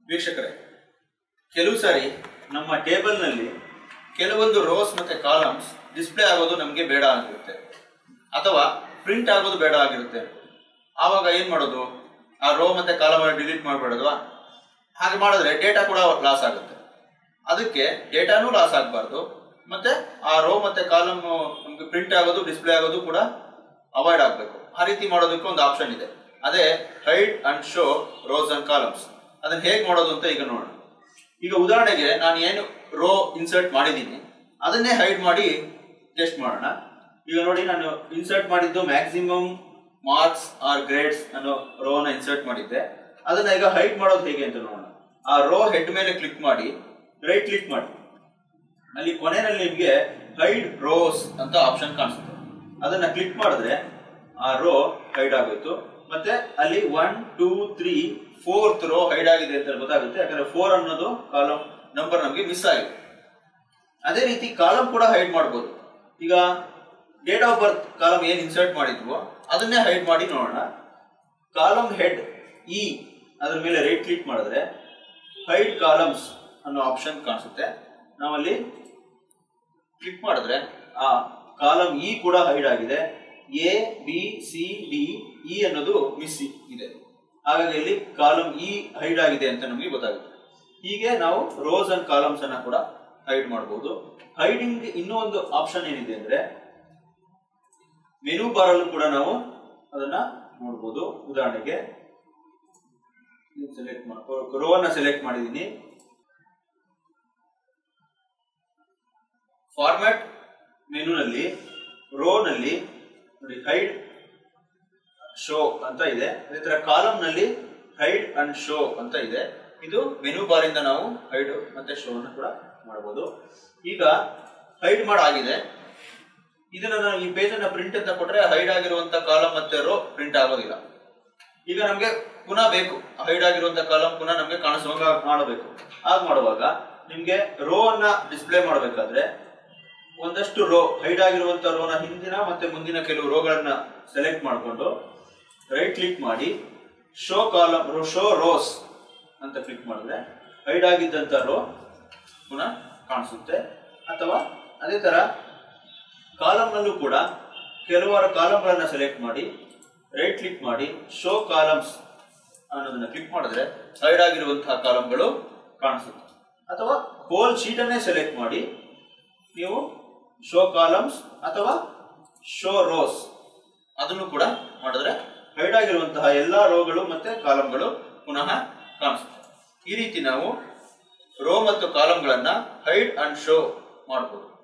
ವೀಕ್ಷಕರೇ ಕೆಲವು ಸಾರಿ ನಮ್ಮ ಟೇಬಲ್ನಲ್ಲಿ ಕೆಲವೊಂದು ರೋಸ್ ಮತ್ತೆ ಕಾಲಮ್ಸ್ ಡಿಸ್ಪ್ಲೇ ಆಗೋದು ನಮಗೆ ಬೇಡ ಆಗಿರುತ್ತೆ ಅಥವಾ ಪ್ರಿಂಟ್ ಆಗೋದು ಬೇಡ ಆಗಿರುತ್ತೆ ಆವಾಗ ಏನ್ ಮಾಡೋದು ಆ ರೋ ಮತ್ತೆ ಕಾಲಮ್ ಡಿಲೀಟ್ ಮಾಡಬೇಡಲ್ವಾ ಹಾಗೆ ಮಾಡಿದ್ರೆ ಡೇಟಾ ಕೂಡ ಲಾಸ್ ಆಗುತ್ತೆ ಅದಕ್ಕೆ ಡೇಟಾನೂ ಲಾಸ್ ಆಗಬಾರ್ದು ಮತ್ತೆ ಆ ರೋ ಮತ್ತೆ ಕಾಲಮ್ ನಮ್ಗೆ ಪ್ರಿಂಟ್ ಆಗೋದು ಡಿಸ್ಪ್ಲೇ ಆಗೋದು ಕೂಡ ಅವಾಯ್ಡ್ ಆಗಬೇಕು ಆ ರೀತಿ ಮಾಡೋದಕ್ಕೆ ಒಂದು ಆಪ್ಷನ್ ಇದೆ ಅದೇ hide and show rows and columns ಅದನ್ನ ಹೇಗೆ ಮಾಡೋದು ಅಂತ ಈಗ ನೋಡೋಣ ಈಗ ಉದಾಹರಣೆಗೆ ನಾನು ಏನು ರೋ ಇನ್ಸರ್ಟ್ ಮಾಡಿದ್ದೀನಿ ಅದನ್ನೇ ಹೈಡ್ ಮಾಡಿ ಟೆಸ್ಟ್ ಮಾಡೋಣ ಈಗ ನೋಡಿ ನಾನು ಇನ್ಸರ್ಟ್ ಮಾಡಿದ್ದು ಮ್ಯಾಕ್ಸಿಮಮ್ ಮಾರ್ಕ್ಸ್ ಆರ್ ಗ್ರೇಡ್ಸ್ ಅನ್ನೋ ರೋನ ಇನ್ಸರ್ಟ್ ಮಾಡಿದ್ದೆ ಅದನ್ನ ಈಗ ಹೈಡ್ ಮಾಡೋದು ಹೇಗೆ ಅಂತ ನೋಡೋಣ ಆ ರೋ ಹೆಡ್ ಮೇಲೆ ಕ್ಲಿಕ್ ಮಾಡಿ ರೈಟ್ ಕ್ಲಿಕ್ ಮಾಡಿ ಅಲ್ಲಿ ಕೊನೆಯಲ್ಲಿ ನಿಮಗೆ ಹೈಡ್ ರೋಸ್ ಅಂತ ಆಪ್ಷನ್ ಕಾಣಿಸುತ್ತೆ ಅದನ್ನ ಕ್ಲಿಕ್ ಮಾಡಿದ್ರೆ ಆ ರೋ ಹೈಡ್ ಆಗೋಯ್ತು ಮತ್ತೆ ಅಲ್ಲಿ one two three fourth row hide ಆಗಿದೆ ಅಂತ ಗೊತ್ತಾಗುತ್ತೆ ಯಾಕಂದ್ರೆ ಫೋರ್ ಅನ್ನೋದು ಕಾಲಮ್ ನಂಬರ್ ನಮಗೆ ಮಿಸ್ ಆಗಿದೆ ಅದೇ ರೀತಿ ಕಾಲಮ್ ಕೂಡ ಹೈಡ್ ಮಾಡ್ಬೋದು ಈಗ ಡೇಟ್ ಆಫ್ ಬರ್ತ್ ಕಾಲಮ್ ಏನ್ ಇನ್ಸರ್ಟ್ ಮಾಡಿದ್ವು ಅದನ್ನೇ ಹೈಡ್ ಮಾಡಿ ನೋಡೋಣ ಕಾಲಮ್ ಹೆಡ್ ಇ ಅದ್ರ ಮೇಲೆ ರೈಟ್ ಕ್ಲಿಕ್ ಮಾಡಿದ್ರೆ ಹೈಡ್ ಕಾಲಮ್ಸ್ ಅನ್ನೋ ಆಪ್ಷನ್ ಕಾಣಿಸುತ್ತೆ ನಾವಲ್ಲಿ ಕ್ಲಿಕ್ ಮಾಡಿದ್ರೆ ಆ ಕಾಲಮ್ ಇ ಕೂಡ ಹೈಡ್ ಆಗಿದೆ A B C D E ಅನ್ನೋದು ಮಿಸ್ ಇದೆ ಹಾಗಾಗಿ ಇಲ್ಲಿ ಕಾಲಮ್ ಇ ಹೈಡ್ ಆಗಿದೆ ಅಂತ ನಮಗೆ ಗೊತ್ತಾಗುತ್ತೆ ಹೀಗೆ ನಾವು ರೋಸ್ ಅಂಡ್ ಕಾಲಮ್ಸ್ ಅನ್ನ ಕೂಡ ಹೈಡ್ ಮಾಡಬಹುದು ಹೈಡಿಂಗ್ ಇನ್ನೂ ಒಂದು ಆಪ್ಷನ್ ಏನಿದೆ ಅಂದ್ರೆ ಮೆನು ಬಾರ್ ಅಲ್ಲೂ ಕೂಡ ನಾವು ಅದನ್ನ ನೋಡಬಹುದು ಉದಾಹರಣೆಗೆ ಸೆಲೆಕ್ಟ್ ರೋ ಅನ್ನ ಸೆಲೆಕ್ಟ್ ಮಾಡಿದೀನಿ ಫಾರ್ಮ್ಯಾಟ್ ಮೆನುನಲ್ಲಿ ರೋ ನಲ್ಲಿ ನೋಡಿ ಹೈಡ್ ಶೋ ಅಂತ ಇದೆ ಅದೇ ತರ ಕಾಲಮ್ ನಲ್ಲಿ ಹೈಡ್ ಅಂಡ್ ಶೋ ಅಂತ ಇದೆ ಇದು ಮೆನು ಬಾರ್ ಇಂದ ನಾವು ಹೈಡ್ ಮತ್ತೆ ಶೋ ಅನ್ನು ಕೂಡ ಮಾಡಬಹುದು ಈಗ ಹೈಡ್ ಮಾಡಾಗಿದೆ ಇದನ್ನ ನಾನು ಈ ಪೇಜ್ ಅನ್ನ ಪ್ರಿಂಟ್ ಅಂತ ಕೊಟ್ರೆ ಹೈಡ್ ಆಗಿರುವಂತ ಕಾಲಮ್ ಮತ್ತೆ ರೋ ಪ್ರಿಂಟ್ ಆಗೋದಿಲ್ಲ ಈಗ ನಮ್ಗೆ ಪುನಃ ಬೇಕು ಹೈಡ್ ಆಗಿರುವಂತ ಕಾಲಮ್ ಪುನಃ ನಮ್ಗೆ ಕಾಣಿಸುವಂಗ ಮಾಡಬೇಕು ಹಾಗೆ ಮಾಡುವಾಗ ನಿಮ್ಗೆ ರೋ ಅನ್ನ ಡಿಸ್ಪ್ಲೇ ಮಾಡಬೇಕಾದ್ರೆ ಒಂದಷ್ಟು ರೋ ಹೈಡ್ ಆಗಿರುವಂತ ರೋನ ಹಿಂದಿನ ಮತ್ತೆ ಮುಂದಿನ ಕೆಲವು ರೋಗಳನ್ನ ಸೆಲೆಕ್ಟ್ ಮಾಡಿಕೊಂಡು ರೈಟ್ ಕ್ಲಿಕ್ ಮಾಡಿ show column row show rows ಅಂತ ಕ್ಲಿಕ್ ಮಾಡಿದ್ರೆ ಹೈಡ್ ಆಗಿದ್ದಂತ ರೋ ಪುನಃ ಕಾಣಿಸುತ್ತೆ ಅಥವಾ ಅದೇ ತರ ಕಾಲಮ್ ನಲ್ಲೂ ಕೂಡ ಕೆಲವಾರು ಕಾಲಮ್ಗಳನ್ನ ಸೆಲೆಕ್ಟ್ ಮಾಡಿ ರೈಟ್ ಕ್ಲಿಕ್ ಮಾಡಿ ಶೋ ಕಾಲಮ್ಸ್ ಅನ್ನೋದನ್ನ ಕ್ಲಿಕ್ ಮಾಡಿದ್ರೆ ಸೈಡ್ ಆಗಿರುವಂತಹ ಕಾಲಮ್ಗಳು ಕಾಣಿಸುತ್ತೆ ಅಥವಾ ಹೋಲ್ ಶೀಟ್ ಅನ್ನೇ ಸೆಲೆಕ್ಟ್ ಮಾಡಿ ನೀವು ಶೋ ಕಾಲಮ್ಸ್ ಅಥವಾ ಶೋ ರೋಸ್ ಅದನ್ನು ಕೂಡ ಮಾಡಿದ್ರೆ ಹೈಡ್ ಆಗಿರುವಂತಹ ಎಲ್ಲಾ ರೋಗಳು ಮತ್ತೆ ಕಾಲಮ್ಗಳು ಪುನಃ ಕಾಣಿಸುತ್ತೆ ಈ ರೀತಿ ನಾವು ರೋ ಮತ್ತು ಕಾಲಮ್ಗಳನ್ನ ಹೈಡ್ ಅಂಡ್ ಶೋ ಮಾಡಬಹುದು